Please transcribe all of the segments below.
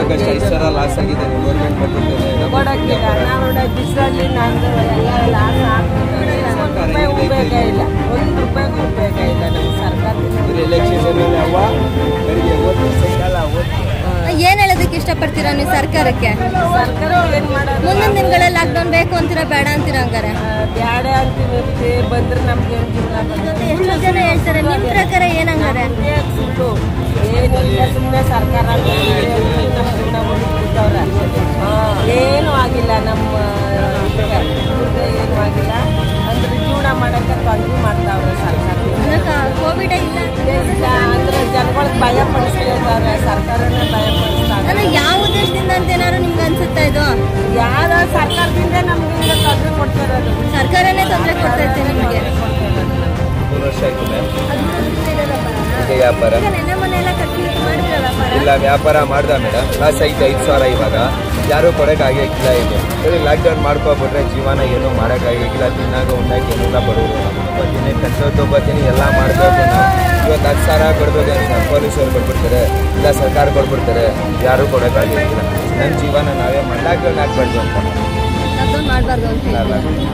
ಕಷ್ಟ ಇಷ್ಟು ಸಲ ಲಾಸ್ ಆಗಿದೆ ಗೌರ್ಮೆಂಟ್ ಕೊಟ್ಟಿದ್ದೇನೆ ಕೊಡೋಕ್ಕಿಲ್ಲ ನಾವು ಬಿಸಿಲಲ್ಲಿ ನಮ್ದು ಎಲ್ಲ ಲಾಸ್ ಆಗ್ಬಿಟ್ಟಿದೆ ಒಂದು ರೂಪಾಯಿ ಉಪಯೋಗ ಇಲ್ಲ ಒಂದು ರೂಪಾಯಿಗೂ ಉಪಯೋಗ ಇಲ್ಲ ನಮ್ಮ ಸರ್ಕಾರದಿಂದ ಎಲೆಕ್ಷನ್ ಅವ್ವ ಕಡೆಗೆ ಓಟ್ ಸೈಕಲ್ಲ ಓಟ್ ಏನ್ ಹೇಳೋದಕ್ಕೆ ಇಷ್ಟಪಡ್ತೀರಾ ನೀವು ಸರ್ಕಾರಕ್ಕೆ ಸರ್ಕಾರ ಏನು ಮಾಡೋದು ಮುಂದಿನ ದಿನಗಳಲ್ಲಿ ಲಾಕ್ಡೌನ್ ಬೇಕು ಅಂತೀರಾ ಬೇಡ ಅಂತೀರಾ ಹಂಗಾರೆ ಆ, ಬ್ಯಾಡ ಅಂತೀವಿ ಇದಕ್ಕೆ ಬಂದ್ರೆ ನಮ್ಗೆ ಏನು ಜೀವನ ಬರ್ತದೆ ಎಷ್ಟು ಜನ ಹೇಳ್ತಾರೆ ನಿಮ್ ಪ್ರಕಾರ ಏನ್ ಹಂಗಾರೆ ನಮ್ಗೆ ಸುಳ್ಳು ಏನಿಲ್ಲ ಸುಮ್ಮನೆ ಸರ್ಕಾರ ನಮ್ಮ ಜೀವನ ಬಿಡ್ತವ್ರೆ ಏನೂ ಆಗಿಲ್ಲ ನಮ್ಮ ಇದಕ್ಕೆ ಇವ್ರಿಗೆ ಏನೂ ಆಗಿಲ್ಲ ಅಂದ್ರೆ ಜೀವನ ಮಾಡೋಕ್ಕೆ ತೊಂದರೆ ಮಾಡ್ತಾವ್ರೆ ಸರ್ಕಾರ ಕೋವಿಡ್ ಇಲ್ಲ ಇಲ್ಲ ಅಂದ್ರೆ ಜನಗಳಿಗೆ ಭಯ ಪಡಿಸ್ತಿದ್ದಾರೆ ಸರ್ಕಾರನೇ ಭಯ ಪಡಿಸ್ತಾರೆ ಅಲ್ಲ ಯಾವ ಉದ್ದೇಶದಿಂದ ಅಂತ ಏನಾದ್ರು ನಿಮ್ಗೆ ಅನ್ಸುತ್ತಾ ಇದು ಯಾವ್ದೋ ಸರ್ಕಾರದಿಂದ ನಮ್ಗೆ ಹಿಂಗೆ ತೊಂದರೆ ಕೊಡ್ತಿರೋದು ಸರ್ಕಾರನೇ ತೊಂದರೆ ಕೊಡ್ತಾ ಇತ್ತೆ ನಿಮ್ಗೆ ಮೂರು ವರ್ಷ ಆಯ್ತದೆ ಇದೆ ವ್ಯಾಪಾರ ಈಗ ನೆನ್ನೆ ಮೊನ್ನೆ ಎಲ್ಲ ಕಟ್ಟಿ ಮಾಡಿದ್ರ ವ್ಯಾಪಾರ ಇಲ್ಲ ವ್ಯಾಪಾರ ಮಾಡ್ದ ಮೇಡಮ್ ಲಾಸ್ ಐತೆ ಐದು ಸಾವಿರ ಇವಾಗ ಯಾರೂ ಕೊಡೋಕ್ಕಾಗಿಲ್ಲ ಇದು ಸರಿ ಲಾಕ್ಡೌನ್ ಮಾಡ್ಕೊಬಿಟ್ರೆ ಜೀವನ ಏನೂ ಮಾಡೋಕ್ಕಾಗಿಲ್ಲ ತಿನ್ನಾಗ ಉಣ್ಣಾಕ ಏನಿಲ್ಲ ಬರೋದು ತೊಗೊತೀನಿ ಕಟ್ಟೋ ತೊಗೊತೀನಿ ಎಲ್ಲ ಮಾಡಬೇಕು ಇವತ್ತು ಹತ್ತು ಸಾವಿರ ಕೊಡ್ಬೇಕು ಅಂತ ಪೊಲೀಸರು ಕೊಟ್ಬಿಡ್ತಾರೆ ಇಲ್ಲ ಸರ್ಕಾರ ಕೊಟ್ಬಿಡ್ತಾರೆ ಯಾರೂ ಕೊಡೋಕ್ಕಾಗಿಲ್ಲ ನಮ್ಮ ಜೀವನ ನಾವೇ ಮಾಡಿ ಲಾಕ್ಡೌನ್ ಹಾಕ್ಬಾರ್ದು ಅಂತ ಲಾಕ್ಡೌನ್ ಮಾಡಬಾರ್ದು ಅಂತ ಅಲ್ಲ.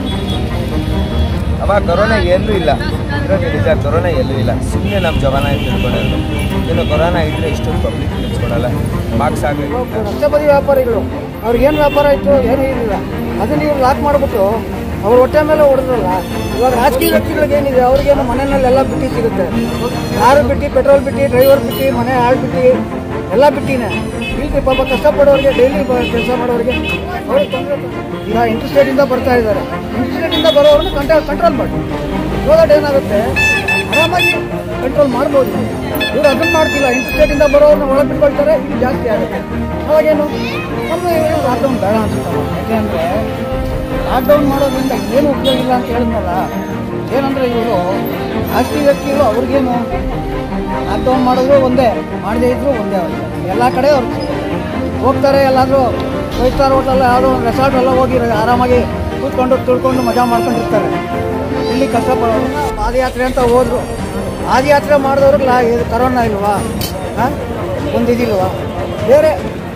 ಅವಾಗ ಕೊರೋನಾ ಎಲ್ಲೂ ಇಲ್ಲ ಇರೋದು ನಿಜ ಕೊರೋನಾ ಎಲ್ಲೂ ಇಲ್ಲ ಸುಮ್ಮನೆ ನಮ್ಮ ಜವಾನ ತಿಳ್ಕೊಳ್ಳೋದು ಇನ್ನು ಕೊರೋನಾ ಇದ್ರೆ ಇಷ್ಟೊಂದು ಪಬ್ಲಿಕ್ ತಿಳ್ಸ್ಕೊಡಲ್ಲ ಮಾರ್ಕ್ಸ್ ಆಗಬೇಕು ರಸ್ತೆ ಬದಿ ವ್ಯಾಪಾರಿಗಳು ಅವ್ರಿಗೇನು ವ್ಯಾಪಾರ ಇತ್ತು ಏನೂ ಇರಲಿಲ್ಲ ಅದನ್ನ ಇವ್ರು ಲಾಕ್ ಮಾಡಿಬಿಟ್ಟು ಅವ್ರ ಹೊಟ್ಟೆ ಮೇಲೆ ಹೊಡೆದ್ರಲ್ಲ ಇವಾಗ ರಾಜಕೀಯ ವ್ಯಕ್ತಿಗಳಿಗೆ ಏನಿದೆ ಅವ್ರಿಗೇನು ಮನೆಯಲ್ಲಿ ಎಲ್ಲ ಬಿಟ್ಟು ಸಿಗುತ್ತೆ ಕಾರು ಬಿಟ್ಟು ಪೆಟ್ರೋಲ್ ಬಿಟ್ಟು ಡ್ರೈವರ್ ಬಿಟ್ಟು ಮನೆ ಹಾಳು ಬಿಟ್ಟು ಎಲ್ಲ ಬಿಟ್ಟಿನೇ ಇಲ್ಲಿ ಪಾಪ ಕಷ್ಟಪಡೋರಿಗೆ ಡೈಲಿ ಕೆಲಸ ಮಾಡೋರಿಗೆ ಅವ್ರಿಗೆ ತೊಂದರೆ ಈಗ ಇಂಟರ್ಸ್ಟೇಟಿಂದ ಬರ್ತಾ ಇದ್ದಾರೆ ಇಂಟರ್ಸ್ಟೇಟಿಂದ ಬರೋರನ್ನು ಕಂಟ್ರೋಲ್ ಕಂಟ್ರೋಲ್ ಮಾಡಿ ಹೋಗೋದು ಏನಾಗುತ್ತೆ ಆರಾಮಾಗಿ ಕಂಟ್ರೋಲ್ ಮಾಡ್ಬೋದು ಇವ್ರು ಅದನ್ನ ಮಾಡ್ತಿಲ್ಲ ಇಂಟರ್ಸ್ಟೇಟಿಂದ ಬರೋರನ್ನ ಒಳಗೆ ಬಿಟ್ಕೊಳ್ತಾರೆ ಇದು ಜಾಸ್ತಿ ಆಗುತ್ತೆ ಅವಾಗೇನು ನಮಗೆ ಲಾಕ್ಡೌನ್ ಬೇಡ ಅನ್ಸುತ್ತಲ್ಲ ಯಾಕೆಂದರೆ ಲಾಕ್ಡೌನ್ ಮಾಡೋದ್ರಿಂದ ಏನು ಉಪಯೋಗ ಇಲ್ಲ ಅಂತ ಹೇಳಿದ್ನಲ್ಲ ಏನಂದರೆ ಇವರು ರಾಜಕೀಯ ವ್ಯಕ್ತಿಗಳು ಅವ್ರಿಗೇನು ಲಾಕ್ಡೌನ್ ಮಾಡಿದ್ರು ಒಂದೇ ಮಾಡದೇ ಇದ್ರು ಒಂದೇ ಅವ್ರಿಗೆ ಎಲ್ಲ ಕಡೆ ಅವ್ರು ಹೋಗ್ತಾರೆ ಎಲ್ಲಾದರೂ ಫೈವ್ ಸ್ಟಾರ್ ಹೋಟೆಲ್ ಯಾವುದೋ ಒಂದು ರೆಸಾರ್ಟ್ ಎಲ್ಲ ಹೋಗಿ ಆರಾಮಾಗಿ ಕೂತ್ಕೊಂಡು ತಿಳ್ಕೊಂಡು ಮಜಾ ಮಾಡ್ಕೊಂಡಿರ್ತಾರೆ ಇಲ್ಲಿ ಕಷ್ಟಪಡೋರು ಪಾದಯಾತ್ರೆ ಅಂತ ಹೋದ್ರು ಪಾದಯಾತ್ರೆ ಮಾಡಿದವ್ರಿಗೆ ಲಾ ಇದು ಕರೋನಾ ಇಲ್ವಾ ಹಾಂ ಒಂದು ಇದಿಲ್ವಾ ಬೇರೆ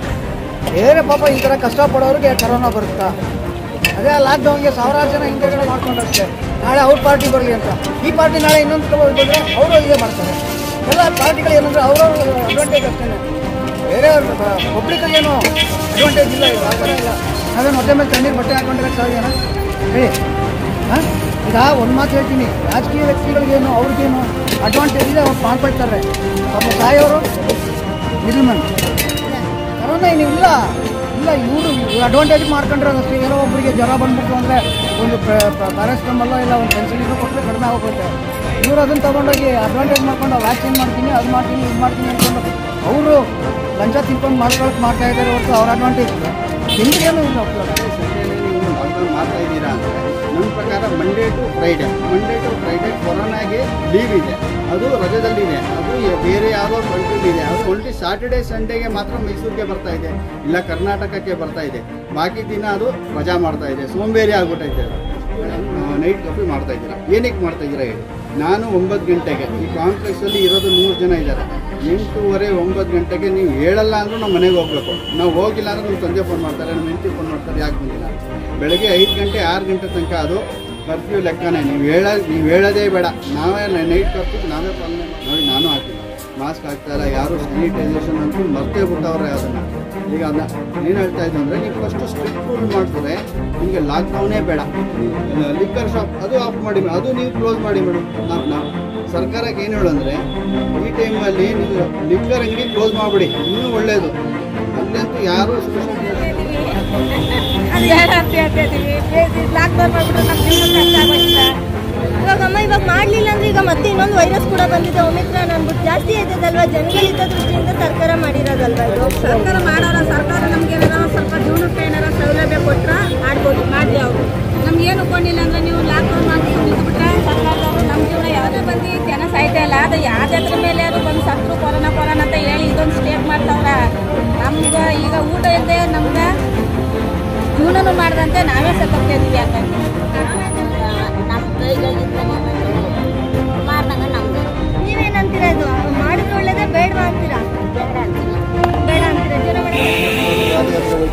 ಬೇರೆ ಪಾಪ ಈ ಥರ ಕಷ್ಟಪಡೋರಿಗೆ ಕರೋನಾ ಬರುತ್ತಾ ಅದೇ ಲಾಕ್ಡೌನ್ಗೆ ಸಾವಿರಾರು ಜನ ಹಿಂದೆಗಡೆ ಮಾಡ್ಕೊಂಡಷ್ಟೇ ನಾಳೆ ಅವ್ರ ಪಾರ್ಟಿ ಬರಲಿ ಅಂತ ಈ ಪಾರ್ಟಿ ನಾಳೆ ಇನ್ನೊಂದು ಬಂದರೆ ಅವರು ಇದೇ ಮಾಡ್ತಾರೆ ಎಲ್ಲ ಪಾರ್ಟಿಗಳು ಏನಂದ್ರೆ ಅವರವ್ರ ಅಡ್ವಾಂಟೇಜ್ ಅಷ್ಟೇ ಬೇರೆ ಪಬ್ಲಿಕ್ಗೇನು ಅಡ್ವಾಂಟೇಜ್ ಇಲ್ಲ ಈಗ ಆ ಥರ ಇಲ್ಲ ನಾವೇನು ಹೊಟ್ಟೆ ಮೇಲೆ ತಣ್ಣೀರು ಬಟ್ಟೆ ಹಾಕೊಂಡಿರಕ್ಕೆ ಸಾಧ್ಯನಾ ಹೇಳಿ ಹಾಂ ಈಗ ಒಂದು ಮಾತು ಹೇಳ್ತೀನಿ ರಾಜಕೀಯ ವ್ಯಕ್ತಿಗಳಿಗೇನು ಅವ್ರಿಗೇನು ಅಡ್ವಾಂಟೇಜ್ ಇದೆ ಅವ್ರು ಮಾಡ್ಕೊಳ್ತಾರೆ ಪಾಪ ಸಾಯೋರು ಮಿಡಲ್ ಮ್ಯಾನ್ ಕರೋನಾ ಏನು ಇಲ್ಲ ಇಲ್ಲ ಇವರು ಅಡ್ವಾಂಟೇಜ್ ಮಾಡ್ಕೊಂಡಿರೋದಷ್ಟೇ ಏನೋ ಒಬ್ಬರಿಗೆ ಜ್ವರ ಬಂದ್ಬಿಟ್ಟು ಅಂದರೆ ಒಂದು ಪ್ಯಾರಾಸ್ಟಮಲ್ಲ ಇಲ್ಲ ಒಂದು ಪೆನ್ಸಿಲಿನೂ ಕೊಟ್ಟರೆ ಕಡಿಮೆ ಆಗೋಗುತ್ತೆ ಇವರು ಅದನ್ನು ತೊಗೊಂಡೋಗಿ ಅಡ್ವಾಂಟೇಜ್ ಮಾಡ್ಕೊಂಡು ವ್ಯಾಕ್ಸಿನ್ ಮಾಡ್ತೀನಿ ಅದು ಮಾಡ್ತೀನಿ ಇದು ಮಾಡ್ತೀನಿ ಅಂದ್ಕೊಂಡು ಅವರು ಲಂಚ ತಿನ್ಕೊಂಡು ಮಾಡ್ಕೊಳಕ್ಕೆ ಮಾಡ್ತಾ ಇದ್ದಾರೆ ಹೊರತು ಅವ್ರ ಅಡ್ವಾಂಟೇಜ್ ಇಲ್ಲ ಜನರಿಗೇನು ಇಲ್ಲ ಉಪಯೋಗ ಲಾಕ್ಡೌನ್ ಮಾಡ್ತಾ ಇದ್ದೀರಾ ಅಂದರೆ ನನ್ನ ಪ್ರಕಾರ Monday to Friday Monday to Friday ಕೊರೋನಾಗೆ ಲೀವ್ ಇದೆ ಅದು ರಜದಲ್ಲಿದೆ ಅದು ಯ- ಬೇರೆ ಯಾವುದೋ ಕಂಟ್ರಿಲಿ ಇದೆ ಅದು ಓನ್ಲಿ ಸಾಟರ್ಡೆ ಸಂಡೇಗೆ ಮಾತ್ರ ಮೈಸೂರಿಗೆ ಬರ್ತಾ ಇದೆ ಇಲ್ಲ ಕರ್ನಾಟಕಕ್ಕೆ ಬರ್ತಾ ಇದೆ ಬಾಕಿ ದಿನ ಅದು ರಜಾ ಮಾಡ್ತಾ ಇದೆ ಸೋಂಬೇರಿ ಆಗ್ಬಿಟ್ಟೈತೆ ನೈಟ್ ಕಾಫಿ ಮಾಡ್ತಾ ಇದ್ದೀರಾ ಏನಕ್ಕೆ ಮಾಡ್ತಾ ಇದ್ದೀರಾ ಹೇಳಿ ನಾನು ಒಂಬತ್ತು ಗಂಟೆಗೆ ಈ ಕಾಂಪ್ಲೆಕ್ಸಲ್ಲಿ ಇರೋದು ನೂರು ಜನ ಇದ್ದಾರೆ ಎಂಟೂವರೆ ಒಂಬತ್ತು ಗಂಟೆಗೆ ನೀವು ಹೇಳಲ್ಲ ಅಂದ್ರೂ ನಾವು ಮನೆಗೆ ಹೋಗ್ಬೇಕು ನಾವು ಹೋಗಿಲ್ಲ ಅಂದ್ರೆ ನಮ್ಮ ತಂದೆ ಫೋನ್ ಮಾಡ್ತಾರೆ ನಮ್ಮ ಹೆಂಡತಿ ಫೋನ್ ಮಾಡ್ತಾರೆ ಯಾಕೆ ಬಂದಿಲ್ಲ ಬೆಳಗ್ಗೆ ಐದು ಗಂಟೆ ಆರು ಗಂಟೆ ತನಕ ಅದು ಕರ್ಫ್ಯೂ ಲೆಕ್ಕನೇ ನೀವು ಹೇಳ ನೀವು ಹೇಳೋದೇ ಬೇಡ ನಾವೇ ನೈಟ್ ಕರ್ಫ್ಯೂ ನಾವೇ ಪಾಲನೆ ಮಾಡಿ ನೋಡಿ ನಾನು ಹಾಕಿಲ್ಲ ಮಾಸ್ಕ್ ಹಾಕ್ತಾ ಇಲ್ಲ ಯಾರು ಸ್ಯಾನಿಟೈಸೇಷನ್ ಅಂತೂ ಮರ್ತೇ ಬಿಟ್ಟವ್ರೆ ಅದನ್ನು ಈಗ ಅದನ್ನ ಏನು ಹೇಳ್ತಾ ಇದ್ದು ಅಂದರೆ ನೀವು ಫಸ್ಟು ಸ್ಟ್ರಿಕ್ಟ್ ರೂಲ್ ಮಾಡಿದ್ರೆ ನಿಮಗೆ ಲಾಕ್ಡೌನೇ ಬೇಡ ಲಿಕ್ಕರ್ ಶಾಪ್ ಅದು ಆಫ್ ಮಾಡಿ ಅದು ನೀವು ಕ್ಲೋಸ್ ಮಾಡಿ ಮೇಡಮ್ ನಾವು ನಾವು ಸರ್ಕಾರಕ್ಕೆ ಏನು ಹೇಳಂದ್ರೆ ಈ ಟೈಮಲ್ಲಿ ನೀವು ಲಿಕ್ಕರ್ ಅಂಗಡಿ ಕ್ಲೋಸ್ ಮಾಡಿಬಿಡಿ ಇನ್ನೂ ಒಳ್ಳೆಯದು ಅಲ್ಲಂತೂ ಯಾರೂ ಸೋಷಿಯಲ್ ಅದು ಹೇಳಂತ ಹೇಳ್ತಿದ್ದೀವಿ ಲಾಕ್ಡೌನ್ ಮಾಡ್ಬಿಟ್ರೆ ನಮ್ಮ ಜೀವನ ಕಷ್ಟ ಆಗೋಯ್ತಾ ಇವಾಗ ಅಮ್ಮ ಇವಾಗ ಮಾಡ್ಲಿಲ್ಲ ಅಂದ್ರೆ ಈಗ ಮತ್ತೆ ಇನ್ನೊಂದು ವೈರಸ್ ಕೂಡ ಬಂದಿದೆ ಒಮಿಕ್ರಾನ್ ಅನ್ಬಿಟ್ಟು ಜಾಸ್ತಿ ಆಯ್ತದಲ್ವಾ ಜನಗಳಿದ್ದ ದೃಷ್ಟಿಯಿಂದ ಸರ್ಕಾರ ಮಾಡಿರೋದಲ್ವಾ ಇದು ಸರ್ಕಾರ ಮಾಡೋರ ಸರ್ಕಾರ ನಮ್ಗೆ ಏನಾರ ಸ್ವಲ್ಪ ಜೀವನಕ್ಕೆ ಏನಾರ ಸೌಲಭ್ಯ ಕೊಟ್ರ ಮಾಡ್ಬೋದು ಮಾಡಲಿ ಅವರು ನಮ್ಗೆ ಏನು ಕೊಂಡಿಲ್ಲ ಅಂದ್ರೆ ನೀವು ಲಾಕ್ಡೌನ್ ಮಾಡಿ ನಿಂತ್ಬಿಟ್ರೆ ಸರ್ಕಾರದವರು ನಮ್ಮ ಜೀವನ ಯಾವುದೇ ಬಂದು ಜನ ಸಾಯ್ತಾ ಇಲ್ಲ ಅದು ಯಾವ್ದಾದ್ರ ಮೇಲೆ ಅದು ಬಂದು ಸತ್ರು ಕೊರೋನಾ ಕೊರೋನಾ ಅಂತ ಹೇಳಿ ಇದೊಂದು ಸ್ಟೇಟ್ ಮಾಡ್ತಾವ್ರ ನಮ್ಗೆ ಈಗ ಊಟ ಇಲ್ಲದೆ ನಮ್ಗೆ ಜೀವನನೂ ಮಾಡ್ದಂತೆ ನಾವೇ ಸತ್ತೋಗ್ತಾ ಇದೀವಿ ಯಾಕಂದ್ರೆ ನಮ್ಮ ಕೈಗಳಿಂದ ಮಾರ್ದಂಗ ನಮ್ದು ನೀವೇನಂತೀರಾ ಇದು ಮಾಡಿದ್ರೆ ಒಳ್ಳೇದೇ ಬೇಡವಾ ಅಂತೀರಾ ಬೇಡ ಅಂತೀರಾ ಜನ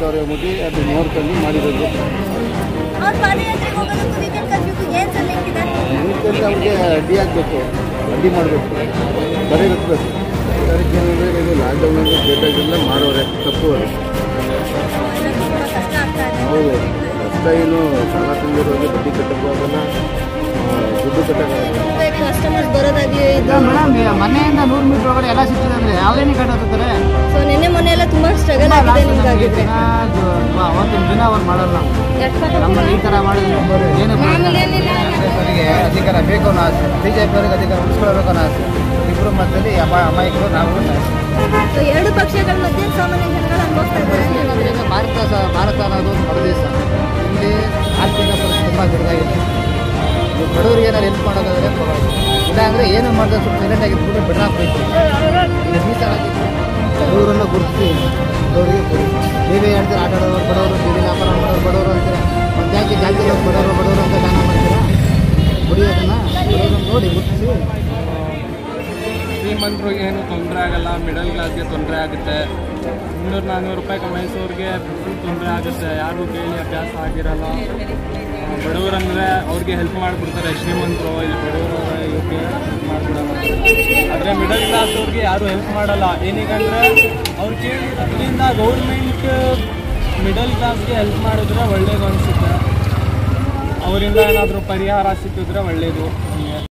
ಮಾಡ್ತಾವ್ರೆ ಮುಗಿ ಅದು ನೋಡ್ಕೊಂಡು ಮಾಡಿರೋದು ಅವ್ರ ಪಾದಯಾತ್ರೆಗೆ ಹೋಗೋದಕ್ಕೂ ವೀಕೆಂಡ್ ಕರ್ಫ್ಯೂಗೂ ಏನ್ ಸರ್ ಲಿಂಕ್ ಇದೆ ಯಾಕಂದ್ರೆ ಅವ್ರಿಗೆ ಅಡ್ಡಿ ಆಗಬೇಕು ಅಡ್ಡಿ ಮಾಡಬೇಕು ಬರೀ ಇರಬೇಕು ಅದಕ್ಕೆ ಏನಂದರೆ ಇದು ಲಾಕ್ಡೌನಲ್ಲಿ ಬೇಕಾಗೆಲ್ಲ ಮಾಡೋರೆ ತಪ್ಪು ಅದು ಎಲ್ಲರಿಗೂ ಕೂಡ ಕಷ್ಟ ಆಗ್ತಾ ಇದೆ ಹೌದು ಕಷ್ಟ ಏನು ಸಾಲ ತಂದಿರೋರಿಗೆ ಬಡ್ಡಿ ಕಟ್ಟಕ್ಕೂ ಆಗಲ್ಲ ಆ, ದುಡ್ಡು ಕಟ್ಟಕ್ಕಾಗಲ್ಲ ಕಸ್ಟಮರ್ಸ್ ಬರೋದಾಗ್ಲಿ ಇದು ಮೇಡಮ್ ಮನೆಯಿಂದ ನೂರು ಮೀಟರ್ ಒಳಗಡೆ ಎಲ್ಲ ಸಿಗ್ತದೆ ಅಂದ್ರೆ ಯಾವ್ದೇನೇ ಕಟ್ಟೋತಾರೆ ಸೊ ನಿನ್ನೆ ಮೊನ್ನೆ ಎಲ್ಲ ತುಂಬಾ ಸ್ಟ್ರಗಲ್ ಆಗಿದೆ ನಿಮ್ಗಾಗಿದ್ರೆ ಅವತ್ತಿನ ದಿನ ಅವ್ರು ಮಾಡಲ್ಲ ನಮ್ಮಲ್ಲಿ ಈ ಥರ ಮಾಡಿದ್ರೆ ಏನು ಅವರಿಗೆ ಅಧಿಕಾರ ಬೇಕು ಅನ್ನೋ ಆಸೆ ಬಿ ಜೆ ಪಿಯವರಿಗೆ ಅಧಿಕಾರ ಉಳಿಸ್ಕೊಳ್ಬೇಕು ಅನ್ನೋ ಆಸೆ ಇಬ್ಬರು ಮಧ್ಯದಲ್ಲಿ ಅಮ ಅಮಾಯಕರು ನಾವು ಸೊ ಎರಡು ಪಕ್ಷಗಳ ಮಧ್ಯೆ ಸಾಮಾನ್ಯ ಜನಗಳು ಅನುಭವಿಸ್ತಾ ಇದ್ದಾರೆ ಅಂತ ಹೇಳಿದ್ರೆ ಈಗ ಭಾರತ ಸ- ಭಾರತ ಅನ್ನೋದು ಒಂದು ಬಡ ದೇಶ ಇಲ್ಲಿ ಆರ್ಥಿಕ ಪರಿಸ್ಥಿತಿ ತುಂಬ ದೊಡ್ಡದಾಗಿದೆ ನೀವು ಬಡವರಿಗೆ ಏನಾದ್ರು ಹೆಲ್ಪ್ ಮಾಡೋದಾದ್ರೆ ಪರವಾಗಿಲ್ಲ ಇಲ್ಲ ಅಂದರೆ ಏನು ಮಾಡಿದ್ರೆ ಸ್ವಲ್ಪ ಸೈಲೆಂಟ್ ಆಗಿದ್ಬಿಟ್ಟು ಬಿಡ್ರ ಹಾಕ್ಬೇಕು ಈಗ ಮೀಸಲಾಗಿ ಬಡವರನ್ನು ಗುರುತಿಸಿ ಬಡವರಿಗೆ ಕೊಡಿ ನೀವೇ ಹೇಳ್ತೀರ ಆಟ ಆಡೋರು ಬಡವರು ಬೀದಿ ವ್ಯಾಪಾರ ಮಾಡೋರು ಬಡವರು ಅಂತೀರ ಒಂದು ಜಾತಿ ಜಾತಿ ಬಡವರು ಬಡವರು ಅಂತ ದಾನ ಮಾಡ್ತೀರಾ ಕುಡಿಯೋದನ್ನು ಬಡವರನ್ನು ನೋಡಿ ಗುರುತಿಸಿ ಶ್ರೀಮಂತರಿಗೆ ಏನು ತೊಂದರೆ ಆಗಲ್ಲ ಮಿಡಲ್ ಕ್ಲಾಸ್ಗೆ ತೊಂದರೆ ಆಗುತ್ತೆ ಮುನ್ನೂರು ನಾನ್ನೂರು ರೂಪಾಯಿ ಕಮಾಯಿಸೋರಿಗೆ ತೊಂದರೆ ಆಗುತ್ತೆ ಯಾರಿಗೂ ಕೇಳಿ ಅಭ್ಯಾಸ ಆಗಿರಲ್ಲ ಆ, ಬಡವರಂದ್ರೆ ಅವ್ರಿಗೆ ಹೆಲ್ಪ್ ಮಾಡಿಬಿಡ್ತಾರೆ ಶ್ರೀಮಂತರು ಇಲ್ಲಿ ಬಡವರು ಇವ್ರಿಗೆ ಮಾಡಿಬಿಡಲ್ಲ ಆದರೆ ಮಿಡಲ್ ಕ್ಲಾಸ್ ಅವ್ರಿಗೆ ಯಾರು ಹೆಲ್ಪ್ ಮಾಡಲ್ಲ ಏನೀಗಂದ್ರೆ ಅವ್ರು ಕೇಳಿ ಅದರಿಂದ ಗೌರ್ಮೆಂಟ್ ಮಿಡಲ್ ಕ್ಲಾಸ್ಗೆ ಹೆಲ್ಪ್ ಮಾಡಿದ್ರೆ ಒಳ್ಳೇದು ಅನಿಸುತ್ತೆ ಅವರಿಂದ ಏನಾದರೂ ಪರಿಹಾರ ಸಿಕ್ಕಿದ್ರೆ ಒಳ್ಳೆಯದು